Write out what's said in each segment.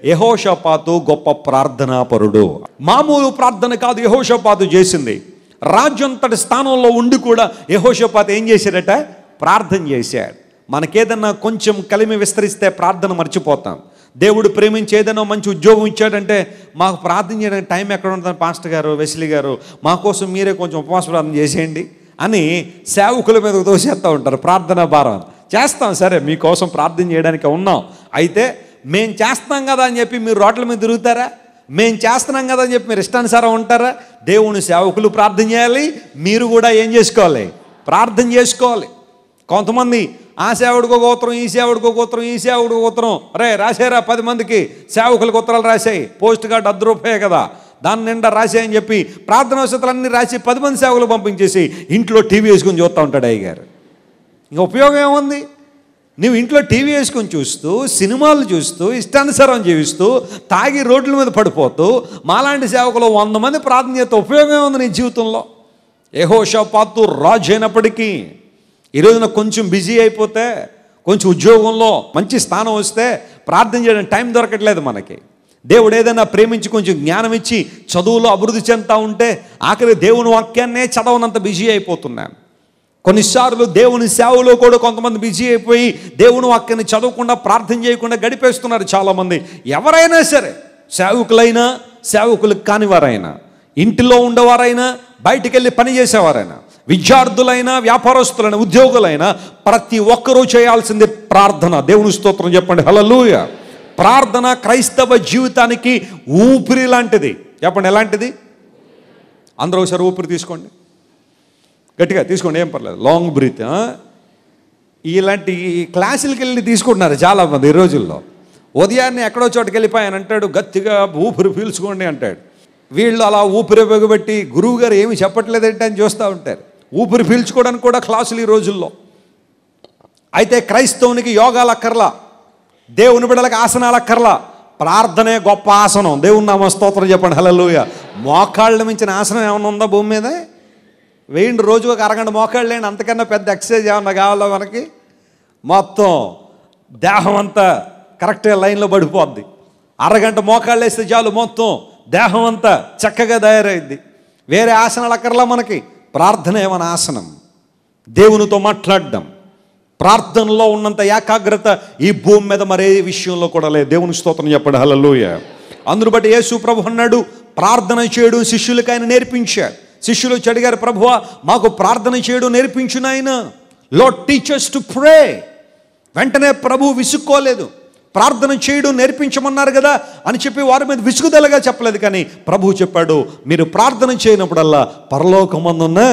యహోషపాతు గొప్ప ప్రార్థనాపరుడు మామూలు ప్రార్థన కాదు యహోషపాతు చేసింది రాజ్యంతటి స్థానంలో ఉండి కూడా యహోషపాతు ఏం చేశాడట ప్రార్థన చేశాడు మనకేదన్నా కొంచెం కలిమి విస్తరిస్తే ప్రార్థన మర్చిపోతాం దేవుడు ప్రేమించి ఏదైనా మంచి ఉద్యోగం ఇచ్చాడంటే మాకు ప్రార్థన చేయడానికి టైం ఎక్కడ ఉంటుంది పాస్టర్ గారు వెస్లీ గారు మా కోసం మీరే కొంచెం ఉపవాస ప్రార్థన చేసేయండి అని సేవకుల మీద తోసేస్తూ ఉంటారు ప్రార్థనా భారం చేస్తాం సరే మీకోసం ప్రార్థన చేయడానికి ఉన్నాం అయితే మేం చేస్తాం కదా అని చెప్పి మీరు రోడ్ల మీద తిరుగుతారా మేం చేస్తున్నాం కదా అని చెప్పి మీరు ఇష్టానుసారం ఉంటారా దేవుని సేవకులు ప్రార్థన చేయాలి మీరు కూడా ఏం చేసుకోవాలి ప్రార్థన చేసుకోవాలి కొంతమంది ఆ సేవడికో గోత్రం ఈ సేవడికో గోత్రం ఈ సేవడికో గోత్రం రే రాసేరా పది మందికి సేవకులకు ఉత్తరాలు రాసాయి పోస్ట్ కార్డు అర్ధ రూపాయే కదా దాని నిండా రాసాయని చెప్పి ప్రార్థన వసతులన్నీ రాసి పది మంది సేవకులు పంపించేసి ఇంట్లో టీవీ వేసుకుని చూస్తూ ఉంటాడు అయ్య గారు ఇంకా ఉపయోగం ఏముంది నువ్వు ఇంట్లో టీవీ వేసుకొని చూస్తూ సినిమాలు చూస్తూ ఇష్టానుసారం జీవిస్తూ తాగి రోడ్ల మీద పడిపోతూ మాలాంటి సేవకులు వంద మంది ప్రార్థన చేస్తే ఉపయోగం ఏముంది నీ జీవితంలో యహోషపాతు రాజు అయినప్పటికీ ఈ రోజున కొంచెం బిజీ అయిపోతే కొంచెం ఉద్యోగంలో మంచి స్థానం వస్తే ప్రార్థన చేయడం టైం దొరకట్లేదు మనకి దేవుడు ఏదైనా ప్రేమించి కొంచెం జ్ఞానం ఇచ్చి చదువులో అభివృద్ధి చెందుతూ ఉంటే ఆఖరి దేవుని వాక్యాన్నే చదవనంత బిజీ అయిపోతున్నాను కొన్నిసార్లు దేవుని సేవలో కూడా కొంతమంది బిజీ అయిపోయి దేవుని వాక్యాన్ని చదవకుండా ప్రార్థన చేయకుండా గడిపేస్తున్నారు చాలామంది ఎవరైనా సరే సేవకులైనా సేవకులకు కానివారైనా ఇంటిలో ఉండేవారైనా బయటికి వెళ్ళి పని చేసేవారైనా విద్యార్థులైనా వ్యాపారస్తులైన ఉద్యోగులైనా ప్రతి ఒక్కరూ చేయాల్సింది ప్రార్థన దేవుని స్తోత్రం చెప్పండి హలలుయ ప్రార్థన క్రైస్తవ జీవితానికి ఊపిరి లాంటిది చెప్పండి ఎలాంటిది అందరూ ఒకసారి ఊపిరి తీసుకోండి గట్టిగా తీసుకోండి ఏం పర్లేదు లాంగ్ బ్రీత్ ఇలాంటి క్లాసులకి వెళ్ళి తీసుకుంటున్నారు చాలామంది ఈ రోజుల్లో ఉదయాన్నే ఎక్కడో చోటుకి వెళ్ళిపోయాను అంటాడు గట్టిగా ఊపిరి పీల్చుకోండి అంటాడు వీళ్ళు అలా ఊపిరి బిగబెట్టి గురువు గారు ఏమి చెప్పట్లేదంటే అని చూస్తూ ఉంటారు ఊపిరి పీల్చుకోవడానికి కూడా క్లాసులు ఈ రోజుల్లో అయితే క్రైస్తవునికి యోగాలు అక్కర్లా దేవుని బిడ్డలకు ఆసనాలు అక్కర్లా ప్రార్థనే గొప్ప ఆసనం దేవుని నామ స్తోత్రం చెప్పండి హల్లెలూయ మోకాళ్ళ మించిన ఆసనం ఏమైనా ఉందా భూమి మీద వేయండి రోజు ఒక అరగంట మోకాళ్ళు లేండి అంతకన్నా పెద్ద ఎక్సర్సైజ్ ఏమన్నా కావాలా మనకి మొత్తం దేహం అంతా కరెక్ట్గా లైన్లో పడిపోద్ది అరగంట మోకాళ్ళు వేస్తే చాలు మొత్తం దేహం అంతా చక్కగా తయారైద్ది వేరే ఆసనాలు అక్కర్లా మనకి ప్రార్థన ఏమైనా ఆసనం దేవునితో మాట్లాడడం ప్రార్థనలో ఉన్నంత ఏకాగ్రత ఈ భూమి మీద మరే విషయంలో కూడా లేదు దేవుని స్తోత్రం చెప్పండి హల్లెలూయ అందును బట్టి యేసు ప్రభు అన్నాడు ప్రార్థన చేయడం శిష్యులకు ఆయన నేర్పించాడు శిష్యులు వచ్చి అడిగారు ప్రభువా మాకు ప్రార్థన చేయడం నేర్పించు నాయన లో టీచర్స్ టు ప్రే వెంటనే ప్రభు విసుక్కోలేదు ప్రార్థన చేయడం నేర్పించమన్నారు కదా అని చెప్పి వారి మీద విసుగుదలగా చెప్పలేదు కానీ ప్రభు చెప్పాడు మీరు ప్రార్థన చేయనప్పుడల్లా పరలోకమందున్న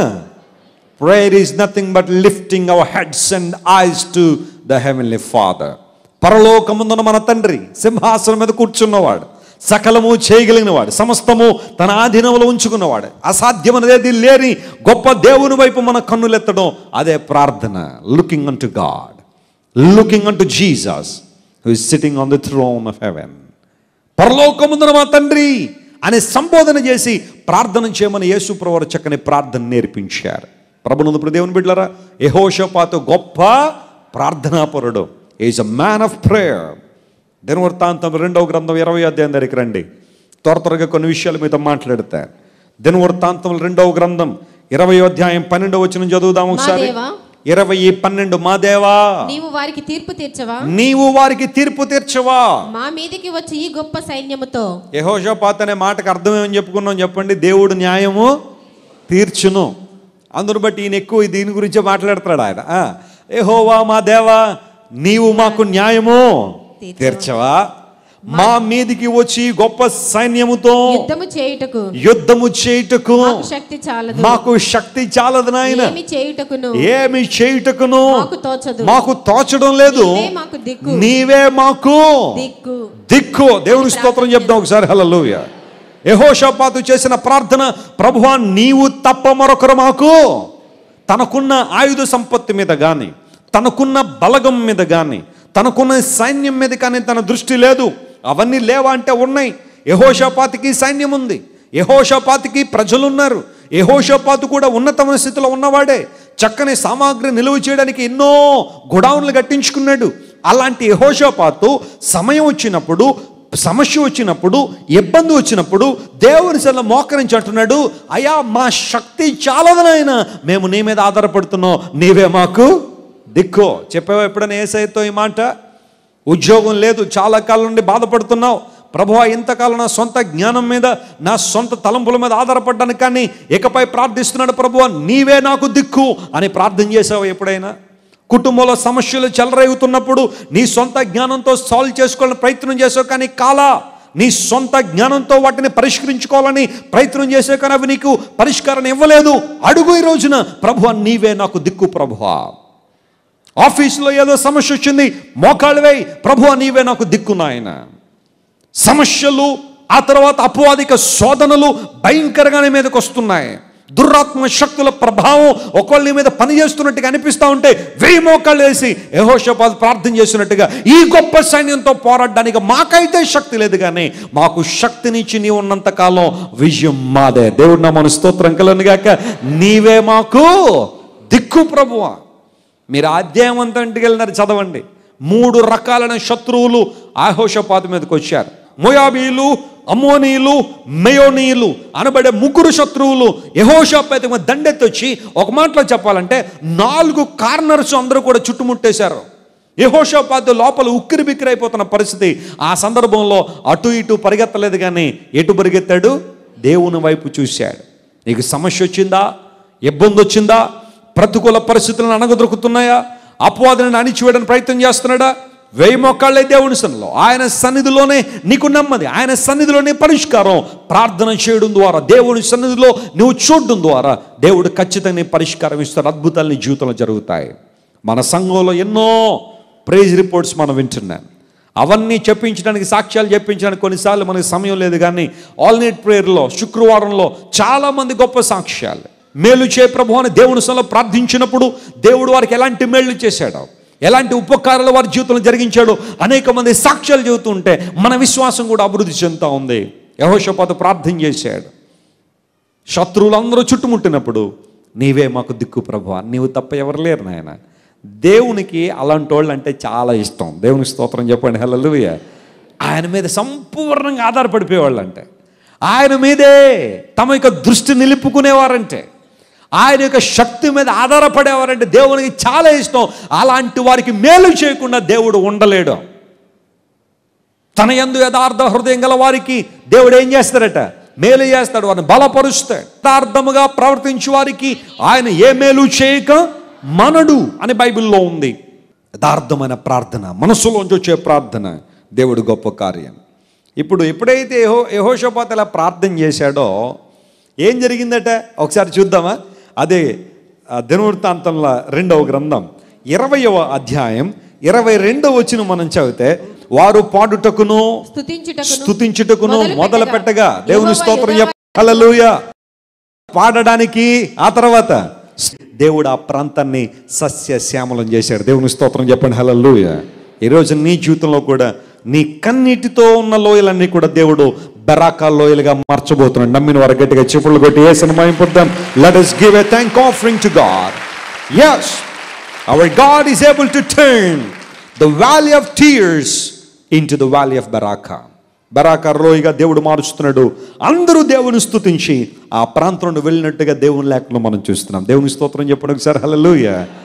prayer is nothing but lifting our heads and eyes to the heavenly father పరలోకముందున మన తండ్రి సింహాసనం మీద కూర్చున్నవాడు సకలము చేయగలిగినవాడు సమస్తము తన ఆధీనంలో ఉంచుకున్నవాడు అసాధ్యమనేది లేని గొప్ప దేవుని వైపు మన కన్నులెత్తడం అదే ప్రార్థన looking unto God looking unto Jesus who is sitting on the throne of heaven పరలోకముందున మా తండ్రి అనే సంబోధన చేసి ప్రార్థన చేయమని యేసుప్రవరు చక్కని ప్రార్థన నేర్పించారు ప్రభునందు దేవుని బిడ్డలారా యహోషపాతు గొప్ప ప్రార్థనాపరుడు is a man of prayer దినవృత్తాంతం రెండవ గ్రంథం ఇరవై అధ్యాయం దగ్గరికి రండి త్వర త్వరగా కొన్ని విషయాలు మీతో మాట్లాడతారు దినవృత్తాంతం రెండవ గ్రంథం ఇరవై అధ్యాయం పన్నెండవ వచ్చిన చదువుదాం ఒకసారి దేవా. ఇరవై పన్నెండు మా దేవా నీవు వారికి తీర్పు తీర్చవా నీవు వారికి తీర్పు తీర్చవా మా మీదికి వచ్చి ఈ గొప్ప సైన్యముతో యహోషపాత్ అనే మాటకు అర్థం ఏమని చెప్పుకున్నాం చెప్పండి దేవుడు న్యాయము తీర్చును అందును బట్టి ఈయన ఎక్కువ దీని గురించే మాట్లాడుతున్నాడు ఆయన ఆ, యెహోవా మా దేవా నీవు మాకు న్యాయము తీర్చవా మా మీదికి వచ్చి గొప్ప సైన్యముతో యుద్ధము చేయుటకు యుద్ధము చేయుటకు మాకు శక్తి చాలదు మాకు శక్తి చాలదు నాయన ఏమి చేయుటకును ఏమి చేయుటకును మాకు తోచదు మాకు తోచడం లేదు నీవే మాకు దిక్కు నీవే మాకు దిక్కు దిక్కు దేవుని స్తోత్రం చెప్దాం ఒకసారి హల్లెలూయ యెహోషాపాతు చేసిన ప్రార్థన ప్రభువా నీవు తప్ప మరొకరు మాకు తనకున్న ఆయుధ సంపత్తి మీద కానీ తనకున్న బలగం మీద కానీ తనకున్న సైన్యం మీద కానీ తన దృష్టి లేదు అవన్నీ లేవా అంటే ఉన్నాయి యహోషపాతికి సైన్యం ఉంది యహోషపాతికి ప్రజలున్నారు యహోషపాతు కూడా ఉన్నతమైన స్థితిలో ఉన్నవాడే చక్కని సామాగ్రి నిలువ చేయడానికి ఎన్నో గొడౌన్లు కట్టించుకున్నాడు అలాంటి యహోషపాతు సమయం వచ్చినప్పుడు సమస్య వచ్చినప్పుడు ఇబ్బంది వచ్చినప్పుడు దేవుని సెల్ల మోకరించి అంటున్నాడు అయ్యా మా శక్తి చాలదనైనా మేము నీ మీద ఆధారపడుతున్నాం నీవే మాకు దిక్కో చెప్పావా ఎప్పుడైనా ఏసైతో ఈ మాట ఉద్యోగం లేదు చాలా కాలం నుండి బాధపడుతున్నావు ప్రభువా ఇంతకాలం నా సొంత జ్ఞానం మీద నా సొంత తలంపుల మీద ఆధారపడ్డాను కానీ ఇకపై ప్రార్థిస్తున్నాడు ప్రభువా నీవే నాకు దిక్కు అని ప్రార్థన చేసావు ఎప్పుడైనా కుటుంబంలో సమస్యలు చెలరేగుతున్నప్పుడు నీ సొంత జ్ఞానంతో సాల్వ్ చేసుకోవాలని ప్రయత్నం చేసావు కానీ కాలా నీ సొంత జ్ఞానంతో వాటిని పరిష్కరించుకోవాలని ప్రయత్నం చేసావు కానీ అవి నీకు పరిష్కారం ఇవ్వలేదు అడుగు ఈ రోజున ప్రభువా నీవే నాకు దిక్కు ప్రభువా ఆఫీసులో ఏదో సమస్య వచ్చింది మోకాళ్ళు వేయి ప్రభు నీవే నాకు దిక్కు నాయన సమస్యలు ఆ తర్వాత అపవాదిక శోధనలు భయంకరంగా నీ మీదకి వస్తున్నాయి దురాత్మ శక్తుల ప్రభావం ఒకళ్ళ నీ మీద పనిచేస్తున్నట్టుగా అనిపిస్తూ ఉంటే వెయ్యి మోకాళ్ళు వేసి యహోషపాద్ ప్రార్థన చేసినట్టుగా ఈ గొప్ప సైన్యంతో పోరాడడానికి మాకైతే శక్తి లేదు కానీ మాకు శక్తినిచ్చి నీ ఉన్నంత కాలం విజయం మాదే దేవుడు నా మన స్తోత్రం కలను గాక నీవే మాకు దిక్కు ప్రభువా మీరు అధ్యాయం అంతా ఇంటికి వెళ్ళినారు చదవండి మూడు రకాలైన శత్రువులు ఆహోషపాత మీదకి వచ్చారు మొయాబీలు అమ్మోనీయులు మెయోనీయులు అనబడే ముగ్గురు శత్రువులు యహోషపాత మీద దండెత్తి వచ్చి ఒక మాటలో చెప్పాలంటే నాలుగు కార్నర్స్ అందరూ కూడా చుట్టుముట్టేశారు యహోషపాత లోపల ఉక్కిరి బిక్కిరి అయిపోతున్న పరిస్థితి ఆ సందర్భంలో అటు ఇటు పరిగెత్తలేదు కానీ ఎటు పరిగెత్తాడు దేవుని వైపు చూశాడు నీకు సమస్య వచ్చిందా ఇబ్బంది వచ్చిందా ప్రతికూల పరిస్థితులను అణగదొరుకుతున్నాయా అపవాదులను అణిచివేయడానికి ప్రయత్నం చేస్తున్నాడా వెయ్యి మొక్కాళ్ళే దేవుని సన్నిలో ఆయన సన్నిధిలోనే నీకు నెమ్మది ఆయన సన్నిధిలోనే పరిష్కారం ప్రార్థన చేయడం ద్వారా దేవుని సన్నిధిలో నువ్వు చూడడం ద్వారా దేవుడు ఖచ్చితంగా నీ పరిష్కారం ఇస్తారు అద్భుతాలు నీ జీవితంలో జరుగుతాయి మన సంఘంలో ఎన్నో ప్రైజ్ రిపోర్ట్స్ మనం వింటున్నాం అవన్నీ చెప్పించడానికి సాక్ష్యాలు చెప్పించడానికి కొన్నిసార్లు మనకి సమయం లేదు కానీ ఆల్ నైట్ ప్రేయర్లో శుక్రవారంలో చాలామంది గొప్ప సాక్ష్యాలు మేలు చే ప్రభు అని దేవుని సన్నిలో ప్రార్థించినప్పుడు దేవుడు వారికి ఎలాంటి మేళ్ళు చేశాడో ఎలాంటి ఉపకారాలు వారి జీవితంలో జరిగించాడో అనేక మంది సాక్ష్యాలు చెబుతూ ఉంటే మన విశ్వాసం కూడా అభివృద్ధి చెందుతూ ఉంది యహోషపాత ప్రార్థన చేశాడు శత్రువులందరూ చుట్టుముట్టినప్పుడు నీవే మాకు దిక్కు ప్రభు నీవు తప్ప ఎవరు లేరు నాయన దేవునికి అలాంటి వాళ్ళు అంటే చాలా ఇష్టం దేవుని స్తోత్రం చెప్పండి హల్లెలూయా ఆయన మీద సంపూర్ణంగా ఆధారపడిపోయేవాళ్ళు అంటే ఆయన మీదే తమ యొక్క దృష్టి నిలుపుకునేవారంటే ఆయన యొక్క శక్తి మీద ఆధారపడేవారంటే దేవునికి చాలా ఇష్టం అలాంటి వారికి మేలు చేయకుండా దేవుడు ఉండలేడు తన యందు యథార్థ హృదయం గల వారికి దేవుడు ఏం చేస్తాడట మేలు చేస్తాడు వారిని బలపరుస్తాడు యథార్థముగా ప్రవర్తించే వారికి ఆయన ఏ మేలు చేయక మనడు అని బైబిల్లో ఉంది యథార్థమైన ప్రార్థన మనసులోంచి వచ్చే ప్రార్థన దేవుడు గొప్ప కార్యం ఇప్పుడు ఎప్పుడైతే యహో యహోషపాత్ ఇలా ప్రార్థన చేశాడో ఏం జరిగిందట ఒకసారి చూద్దామా అదే ఆ, దినవృత్తాంతంలో రెండవ గ్రంథం ఇరవయవ అధ్యాయం ఇరవై రెండవ వచ్చిన మనం చదివితే వారు పాడుటకును స్తుతించుటకును స్తుతించుటకును మొదలు మొదలు పెట్టగా పెట్టగా, దేవుని యెహోవా స్తోత్రం యెహోవా చెప్ప హల్లెలూయా పాడడానికి ఆ తర్వాత దేవుడు ఆ ప్రాంతాన్ని సస్యశ్యామలం చేశాడు దేవుని స్తోత్రం చెప్పండి హల్లెలూయా ఈరోజు నీ జీవితంలో కూడా నీ కన్నీటితో ఉన్న లోయలన్నీ కూడా దేవుడు బెరాకా లోయలుగా మార్చబోతున్నాడు నమ్మిన వారు గట్టిగా చెప్పులు కొట్టి ఏ సినిమా ఇంపుద్దాం let us give a thank offering to God as our God is able to turn the valley of tears into the valley of Beracah Beracah రోయిగా దేవుడు మారుస్తున్నాడు అందరూ దేవుని స్తుతించి ఆ ప్రాంతం నుండి వెళ్ళినట్టుగా దేవుని లేఖలో మనం చూస్తున్నాం దేవుని స్తోత్రం చెప్పండి ఒకసారి హల్లెలూయా